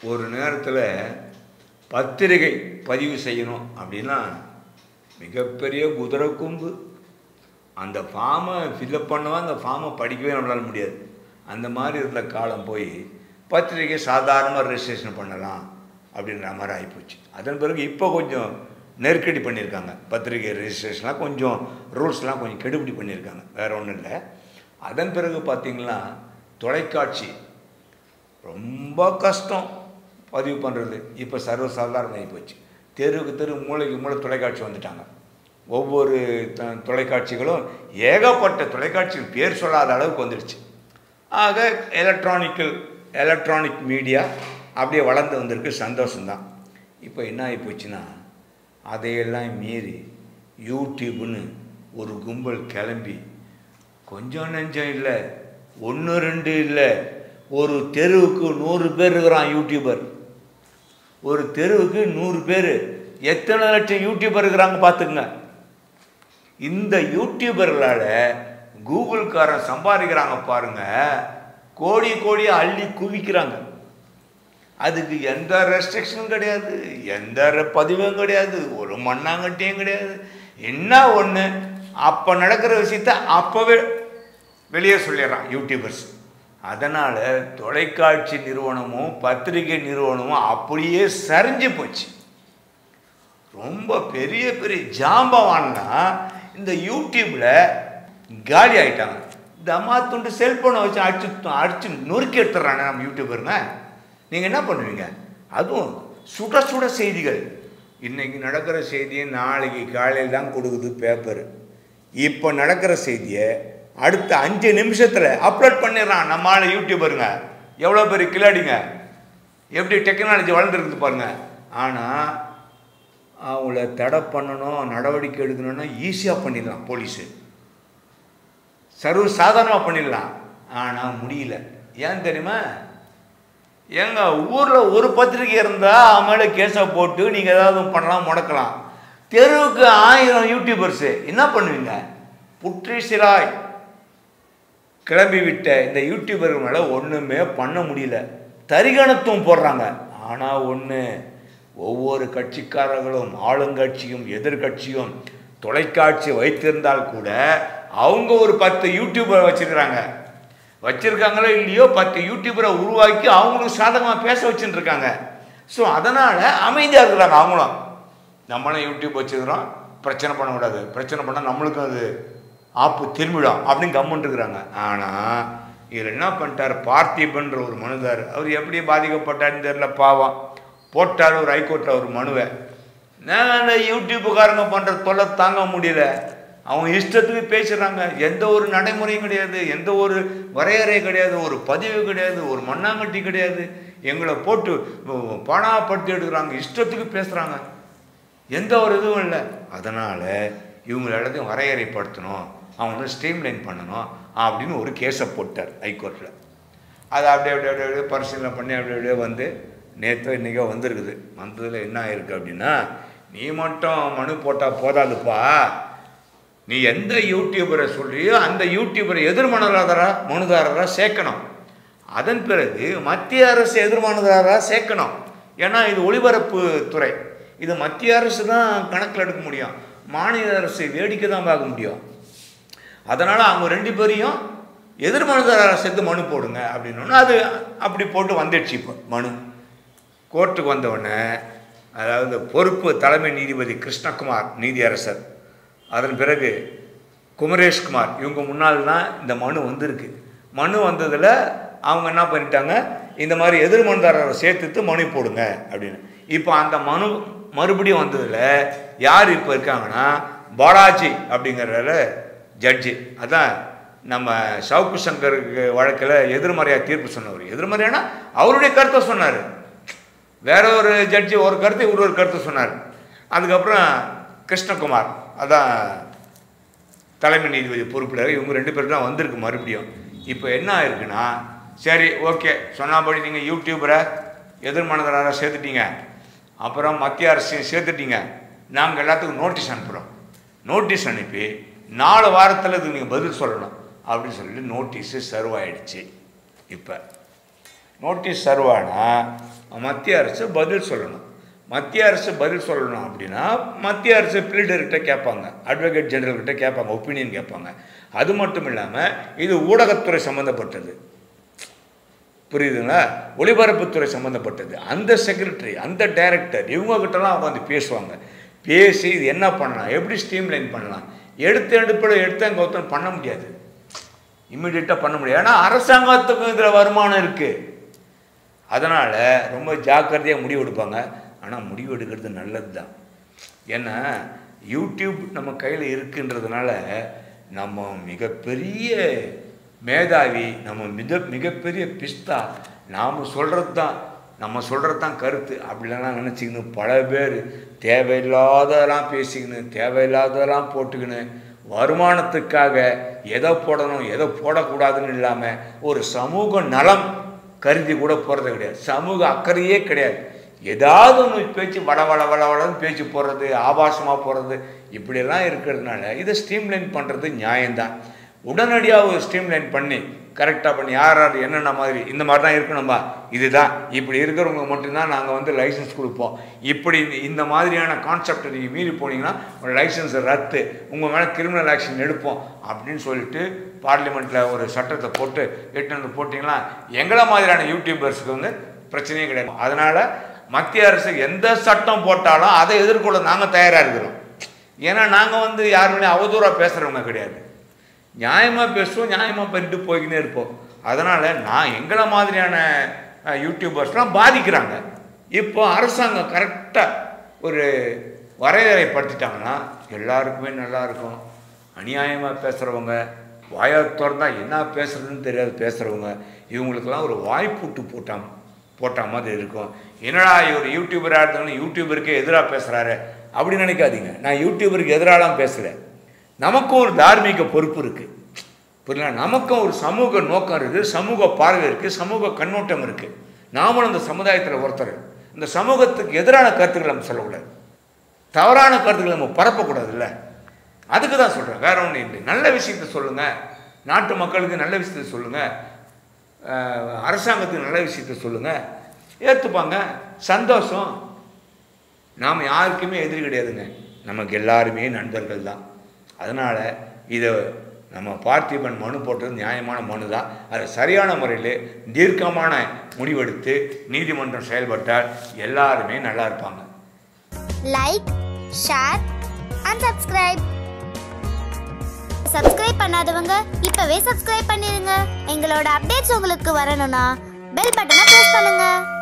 ஒரு நேரத்தில் பத்திரிகை பதிவு செய்யணும் அப்படின்னா மிகப்பெரிய குதிரை கொம்பு அந்த ஃபார்மை ஃபில்அப் பண்ணவா அந்த ஃபார்மை படிக்கவே நம்மளால முடியாது அந்த மாதிரி இருந்த காலம் போய் பத்திரிகை சாதாரணமாக ரெஜிஸ்ட்ரேஷன் பண்ணலாம் அப்படின்ற மாதிரி ஆகிப்போச்சு அதன் பிறகு இப்போ கொஞ்சம் நெருக்கடி பண்ணியிருக்காங்க பத்திரிகை ரெஜிஸ்ட்ரேஷன்லாம் கொஞ்சம் ரூல்ஸ்லாம் கொஞ்சம் கெடுபிடி பண்ணியிருக்காங்க வேறு ஒன்றும் இல்லை அதன் பிறகு பார்த்திங்கன்னா தொலைக்காட்சி ரொம்ப கஷ்டம் பதிவு பண்ணுறது இப்போ சர்வசாதாரணம் ஆகி போச்சு தெருவுக்கு தெரு மூளைக்கு மூளை தொலைக்காட்சி வந்துட்டாங்க ஒவ்வொரு த- தொலைக்காட்சிகளும் ஏகப்பட்ட தொலைக்காட்சிகள் பேர் சொல்லாத அளவுக்கு வந்துடுச்சு ஆக எலக்ட்ரானிக்கல் எலக்ட்ரானிக் மீடியா அப்படியே வளர்ந்து வந்திருக்கு சந்தோஷம்தான் இப்போ என்ன ஆகி போச்சுன்னா அதையெல்லாம் மீறி யூடியூப்னு ஒரு கும்பல் கிளம்பி கொஞ்சம் நெஞ்சம் இல்லை ஒன்று ரெண்டு இல்லை ஒரு தெருவுக்கு நூறு பேர் இருக்கிறான் யூடியூபர் ஒரு தெருவுக்கு நூறு பேர் எத்தனை லட்சம் யூடியூபர் இருக்கிறாங்க பார்த்துக்குங்க இந்த யூடியூபர்களால் கூகுள்காரன் சம்பாதிக்கிறாங்க பாருங்க கோடி கோடியாக அள்ளி குவிக்கிறாங்க அதுக்கு எந்த ரெஸ்ட்ரிக்ஷனும் கிடையாது எந்த re- பதிவும் கிடையாது ஒரு மண்ணாங்கட்டியும் கிடையாது என்ன ஒன்று அப்போ நடக்கிற விஷயத்த அப்போவே வெளியே சொல்லிடுறான் யூடியூபர்ஸ் அதனால் தொலைக்காட்சி நிறுவனமும் பத்திரிகை நிறுவனமும் அப்படியே சரிஞ்சு போச்சு ரொம்ப பெரிய பெரிய ஜாம்பவான்னா இந்த யூடியூப்பில் காலி ஆயிட்டாங்க தம்மா துண்டு செல்ஃபோனை வச்சு அடிச்சு அடிச்சு நொறுக்கி எடுத்துட்றானே நம்ம யூடியூபருங்க நீங்கள் என்ன பண்ணுவீங்க அதுவும் சுட சுட செய்திகள் இன்னைக்கு நடக்கிற செய்தியை நாளைக்கு காலையில் தான் கொடுக்குது பேப்பர் இப்போ நடக்கிற செய்தியை அடுத்த அஞ்சு நிமிஷத்தில் அப்லோட் பண்ணிடுறான் நம்ம ஆள் யூடியூபருங்க எவ்வளோ பெரிய கிளாடிங்க எப்படி டெக்னாலஜி வளர்ந்துருக்குது பாருங்க ஆனால் அவங்கள தடை பண்ணணும் நடவடிக்கை எடுக்கணும்னா ஈஸியாக பண்ணிடலாம் போலீஸு சர்வ சாதாரணமாக பண்ணிடலாம் ஆனால் முடியல ஏன் தெரியுமா எங்க ஊரில் ஒரு பத்திரிக்கை இருந்தால் அவன் மேலே கேஸை போட்டு நீங்கள் ஏதாவது பண்ணலாம் முடக்கலாம் தெருவுக்கு ஆயிரம் யூடியூபர்ஸு என்ன பண்ணுவீங்க புற்றி சிராய் கிளம்பி விட்ட இந்த யூடியூபர்கள் மேலே ஒன்றுமே பண்ண முடியல தரிகணத்துவம் போடுறாங்க ஆனால் ஒன்று ஒவ்வொரு கட்சிக்காரர்களும் ஆளுங்கட்சியும் எதிர்கட்சியும் தொலைக்காட்சி வைத்திருந்தால் கூட அவங்க ஒரு பத்து யூடியூபர் வச்சிருக்கிறாங்க வச்சிருக்காங்களோ இல்லையோ பத்து யூடியூபரை உருவாக்கி அவங்களுக்கு சாதகமாக பேச வச்சுட்டு இருக்காங்க ஸோ அதனால் அமைதியாக இருக்கிறாங்க அவங்களும் நம்மளும் யூடியூப் வச்சுக்கிறோம் பிரச்சனை பண்ணக்கூடாது பிரச்சனை பண்ணால் நம்மளுக்கும் அது ஆப்பு திரும்பிடும் அப்படின்னு கம்முன்னு இருக்கிறாங்க ஆனால் இவர் என்ன பண்ணிட்டார் பார்த்திபன்ற ஒரு மனுதார் அவர் எப்படி பாதிக்கப்பட்டாருன்னு தெரியல பாவம் போட்டார் ஒரு ஹைகோர்ட்டில் ஒரு மனுவை நான் அந்த யூடியூப்புக்காரங்க பண்ணுற தொல்லை தாங்க முடியல அவங்க இஷ்டத்துக்கு பேசுகிறாங்க எந்த ஒரு நடைமுறையும் கிடையாது எந்த ஒரு வரையறை கிடையாது ஒரு பதிவு கிடையாது ஒரு மண்ணாங்கட்டி கிடையாது எங்களை போட்டு பணப்படுத்தி எடுக்கிறாங்க இஷ்டத்துக்கு பேசுகிறாங்க எந்த ஒரு இதுவும் இல்லை அதனால் இவங்க எல்லாத்தையும் வரையறைப்படுத்தணும் அவங்க வந்து ஸ்ட்ரீம்லைன் பண்ணணும் அப்படின்னு ஒரு கேஸை போட்டார் ஹைகோர்ட்டில் அதை அப்படியே அப்படியே அப்படியே அப்படியே பரிசீலனை பண்ணி அப்படியே அப்படியே வந்து நேற்று இன்றைக்கோ வந்திருக்குது வந்ததில் என்ன ஆயிருக்கு அப்படின்னா நீ மட்டும் மனு போட்டால் போதாதுப்பா நீ எந்த யூடியூபரை சொல்றியோ அந்த யூடியூபரை எதிர்மனதாரரா மனுதாரராக சேர்க்கணும் அதன் பிறகு மத்திய அரசு எதிர்மனதாரராக சேர்க்கணும் ஏன்னா இது ஒளிபரப்பு துறை இது மத்திய அரசு தான் கணக்கில் எடுக்க முடியும் மாநில அரசு வேடிக்கை தான் பார்க்க முடியும் அதனால் அவங்க ரெண்டு பேரையும் எதிர்மனுதாரரை சேர்த்து மனு போடுங்க அப்படின்னோன்னு அது அப்படி போட்டு வந்துடுச்சு இப்போ மனு கோர்ட்டுக்கு வந்தவுடனே அதாவது பொறுப்பு தலைமை நீதிபதி கிருஷ்ணகுமார் நீதியரசர் அதன் பிறகு குமரேஷ்குமார் இவங்க முன்னால் தான் இந்த மனு வந்திருக்கு மனு வந்ததில் அவங்க என்ன பண்ணிட்டாங்க இந்த மாதிரி எதிர் மனுதாரரை சேர்த்துட்டு மனு போடுங்க அப்படின்னு இப்போ அந்த மனு மறுபடியும் வந்ததில் யார் இப்போ இருக்காங்கன்னா பாலாஜி அப்படிங்கிறத ஜட்ஜி அதான் நம்ம சவுக்கு சங்கருக்கு வழக்கில் எதிர்மறையாக தீர்ப்பு சொன்னவர் எதிர்மறையானா அவருடைய கருத்தை சொன்னார் வேற ஒரு ஜட்ஜி ஒரு கருத்து இவர் ஒரு கருத்து சொன்னார் அதுக்கப்புறம் கிருஷ்ணகுமார் அதான் தலைமை நீதிபதி பொறுப்பில் இவங்க ரெண்டு பேரும் தான் வந்திருக்கு மறுபடியும் இப்போ என்ன ஆயிருக்குன்னா சரி ஓகே சொன்னாபடி நீங்கள் யூடியூபரை எதிர்மனதராக சேர்த்துட்டீங்க அப்புறம் மத்திய அரசையும் சேர்த்துட்டீங்க நாங்கள் எல்லாத்துக்கும் நோட்டீஸ் அனுப்புகிறோம் நோட்டீஸ் அனுப்பி நாலு வாரத்தில் இதுக்கு நீங்கள் பதில் சொல்லணும் அப்படின்னு சொல்லிட்டு நோட்டீஸு சர்வ் ஆயிடுச்சு இப்போ நோட்டீஸ் சர்வ் ஆனால் மத்திய அரசு பதில் சொல்லணும் மத்திய அரசு பதில் சொல்லணும் அப்படின்னா மத்திய அரசு பில்டர்கிட்ட கேட்பாங்க அட்வொகேட் ஜெனரல்கிட்ட கேட்பாங்க ஒப்பீனியன் கேட்பாங்க அது மட்டும் இல்லாமல் இது ஊடகத்துறை சம்மந்தப்பட்டது புரியுதுங்களா ஒளிபரப்புத்துறை சம்மந்தப்பட்டது அந்த செக்ரட்டரி அந்த டைரக்டர் இவங்ககிட்டலாம் உட்காந்து பேசுவாங்க பேசி இது என்ன பண்ணலாம் எப்படி ஸ்ட்ரீம்லைன் பண்ணலாம் எடுத்த எடுப்பில் எடுத்த கௌத்தம் பண்ண முடியாது இம்மிடியட்டாக பண்ண முடியாது ஏன்னா அரசாங்கத்துக்கும் இதில் வருமானம் இருக்குது அதனால் ரொம்ப ஜாக்கிரதையாக முடிவு எடுப்பாங்க ஆனால் முடிவு எடுக்கிறது நல்லது தான் ஏன்னா யூடியூப் நம்ம கையில் இருக்குன்றதுனால நம்ம மிகப்பெரிய மேதாவி நம்ம மிக மிகப்பெரிய பிஸ்தா நாம் சொல்கிறது தான் நம்ம சொல்கிறது தான் கருத்து அப்படிலாம் நினச்சிக்கின்னு பல பேர் தேவையில்லாததெல்லாம் பேசிக்கின்னு தேவையில்லாததெல்லாம் போட்டுக்கின்னு வருமானத்துக்காக எதை போடணும் எதை போடக்கூடாதுன்னு இல்லாமல் ஒரு சமூக நலம் கருதி கூட போகிறது கிடையாது சமூக அக்கறையே கிடையாது ஏதாவது ஒன்று பேச்சு வட வட வட வடன்னு பேச்சு போடுறது ஆபாசமாக போடுறது இப்படியெல்லாம் இருக்கிறதுனால இதை ஸ்ட்ரீம்லைன் பண்ணுறது நியாயம்தான் உடனடியாக ஒரு ஸ்ட்ரீம்லைன் பண்ணி கரெக்டாக பண்ணி யார் யார் என்னென்ன மாதிரி இந்த மாதிரி தான் இருக்கணும்பா இதுதான் இப்படி இருக்கிறவங்க மட்டும்தான் நாங்கள் வந்து லைசன்ஸ் கொடுப்போம் இப்படி இந்த மாதிரியான கான்செப்டை நீங்கள் மீறி போனீங்கன்னா ஒரு லைசன்ஸ் ரத்து உங்கள் மேலே கிரிமினல் ஆக்ஷன் எடுப்போம் அப்படின்னு சொல்லிட்டு பார்லிமெண்ட்டில் ஒரு சட்டத்தை போட்டு எட்டு வந்து போட்டிங்கன்னா எங்களை மாதிரியான யூடியூபர்ஸுக்கு வந்து பிரச்சனையே கிடையாது அதனால் மத்திய அரசு எந்த சட்டம் போட்டாலும் அதை எதிர்கொள்ள நாங்கள் தயாராக இருக்கிறோம் ஏன்னா நாங்கள் வந்து யாருமே அவதூறாக பேசுகிறவங்க கிடையாது நியாயமாக பேசுவோம் நியாயமாக பண்ணிட்டு போய்க்கினே இருப்போம் அதனால் நான் எங்களை மாதிரியான அஹ், யூடியூபர்ஸ்லாம் பாதிக்கிறாங்க இப்போ அரசாங்கம் கரெக்டாக ஒரு வரையறைப்படுத்திட்டாங்கன்னா எல்லாருக்குமே நல்லா இருக்கும் அநியாயமாக பேசுகிறவங்க வாயை திறந்தா என்ன பேசுறதுன்னு தெரியாது பேசுகிறவங்க இவங்களுக்கெல்லாம் ஒரு வாய்ப்புட்டு போட்டான் போட்ட மாதிரி இருக்கும் என்னடா இவர் யூடியூபராக இருந்தாலும் யூடியூபருக்கே எதிராக பேசுகிறாரு அப்படி நினைக்காதீங்க நான் யூடியூபருக்கு எதிராலாம் பேசுகிறேன் நமக்கும் ஒரு தார்மீக பொறுப்பு இருக்குது புரியல நமக்கும் ஒரு சமூக நோக்கம் இருக்குது சமூக பார்வை இருக்குது சமூக கண்ணோட்டம் இருக்குது நாமளும் இந்த சமுதாயத்தில் ஒருத்தர் இந்த சமூகத்துக்கு எதிரான கருத்துக்களை நம்ம சொல்லக்கூடாது தவறான கருத்துக்களை நம்ம பரப்பக்கூடாதுல்ல அதுக்கு தான் சொல்கிறேன் வேற ஒன்றும் இல்லை நல்ல விஷயத்தை சொல்லுங்கள் நாட்டு மக்களுக்கு நல்ல விஷயத்தை சொல்லுங்கள் அஹ், அரசாங்கத்துக்கு நல்ல விஷயத்தை சொல்லுங்கள் ஏற்றுப்பாங்க சந்தோஷம் நாம் யாருக்குமே எதிரி கிடையாதுங்க நமக்கு எல்லாருமே நண்பர்கள் தான் அதனால் இதை நம்ம பார்த்திபன் மனு போட்டது நியாயமான மனு தான் அது சரியான முறையில் தீர்க்கமான முடிவெடுத்து நீதிமன்றம் செயல்பட்டால் எல்லாருமே நல்லா இருப்பாங்க like share and subscribe subscribe பண்ணாதவங்க இப்பவே சப்ஸ்கிரைப் பண்ணிருங்க எங்களோட அப்டேட்ஸ் உங்களுக்கு வரணும்னா பெல் பட்டனை பிரஸ் பண்ணுங்க